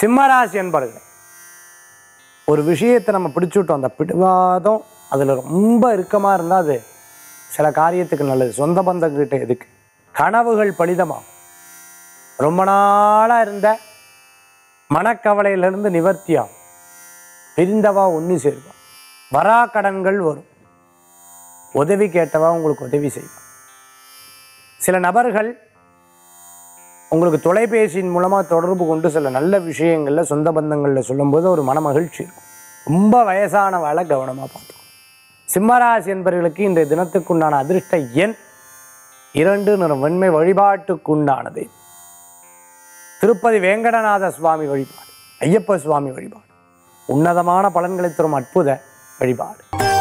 சிம்மராசி என்பர்களே ஒரு விஷயத்தை நம்ம பிடிச்சுட்டோம் அந்த பிடிவாதம் அதில் ரொம்ப இறுக்கமாக இருந்தால் அது சில காரியத்துக்கு நல்லது சொந்த பந்தங்கிட்ட எதுக்கு கனவுகள் பலிதமாகும் ரொம்ப நாளாக இருந்த மனக்கவலையிலிருந்து நிவர்த்தியாகும் பிரிந்தவா ஒன்று சேருவா வரா கடன்கள் வரும் உதவி கேட்டவா உங்களுக்கு உதவி செய்வா சில நபர்கள் உங்களுக்கு தொலைபேசியின் மூலமாக தொடர்பு கொண்டு சில நல்ல விஷயங்களில் சொந்த பந்தங்களில் சொல்லும்போது ஒரு மன மகிழ்ச்சி இருக்கும் ரொம்ப வயசானவாளை கவனமாக பார்த்துக்கணும் சிம்மராசி என்பவர்களுக்கு இன்றைய தினத்துக்குண்டான அதிர்ஷ்ட எண் இரண்டு நிறம் வெண்மை வழிபாட்டுக்குண்டானது திருப்பதி வேங்கடநாத சுவாமி வழிபாடு ஐயப்ப சுவாமி வழிபாடு உன்னதமான பலன்களை தரும் அற்புத வழிபாடு